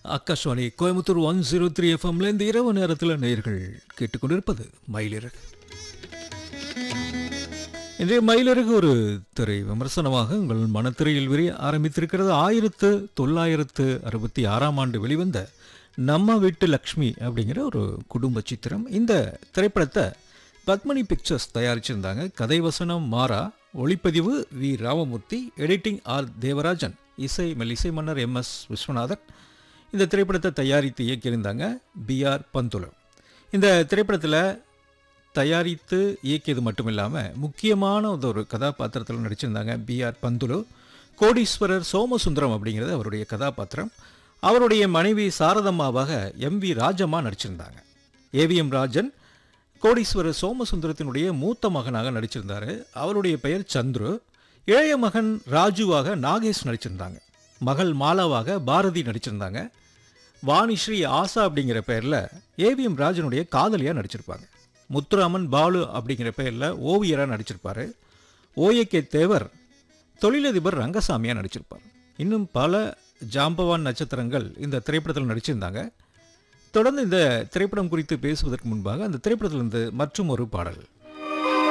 Akashvani Coimbatore one zero three எஃப்எம்ல இந்த இரவு நேரத்தில் நேயர்கள் கேட்டுக்கொண்டிருப்பது மயிலிறகு இன்றைய மயிலிறகு ஒரு திரை விமர்சனமாக உங்கள் மனத்திரையில் விரிய ஆரம்பித்திருக்கிறது ஆயிரத்து தொள்ளாயிரத்து அறுபத்தி ஆறாம் ஆண்டு வெளிவந்த நம்ம வீட்டு லக்ஷ்மி அப்படிங்கிற ஒரு குடும்ப சித்திரம் இந்த திரைப்படத்தை பத்மினி பிக்சர்ஸ் தயாரிச்சிருந்தாங்க கதை வசனம் மாறா ஒளிப்பதிவு V Ramamurthy editing R Devarajan இசை மெல்லிசை மன்னர் எம் எஸ் விஸ்வநாதன் இந்த திரைப்படத்தை தயாரித்து இயக்கியிருந்தாங்க பி ஆர் பந்துலு இந்த திரைப்படத்தில் தயாரித்து இயக்கியது மட்டும் இல்லாமல் முக்கியமான ஒரு கதாபாத்திரத்தில் நடிச்சிருந்தாங்க பி ஆர் பந்துலு கோடீஸ்வரர் சோமசுந்தரம் அப்படிங்கிறது அவருடைய கதாபாத்திரம் அவருடைய மனைவி சாரதம்மாவாக எம் வி ராஜம்மா நடிச்சிருந்தாங்க ஏவிஎம் ராஜன் கோடீஸ்வரர் சோமசுந்தரத்தினுடைய மூத்த மகனாக நடிச்சிருந்தார் அவருடைய பெயர் சந்துரு இளைய மகன் ராஜுவாக நாகேஷ் நடிச்சிருந்தாங்க மகள் மாலாவாக பாரதி நடிச்சிருந்தாங்க வாணிஸ்ரீ ஆசா அப்படிங்கிற பெயரில் ஏவிஎம் ராஜனுடைய காதலியாக நடிச்சிருப்பாங்க முத்துராமன் பாலு அப்படிங்கிற பெயரில் ஓவியராக நடிச்சிருப்பாரு ஓஏகே தேவர் தொழிலதிபர் ரங்கசாமியாக நடிச்சிருப்பார் இன்னும் பல ஜாம்பவான் நட்சத்திரங்கள் இந்த திரைப்படத்தில் நடிச்சிருந்தாங்க தொடர்ந்து இந்த திரைப்படம் குறித்து பேசுவதற்கு முன்பாக அந்த திரைப்படத்திலிருந்து மற்றும் ஒரு பாடல்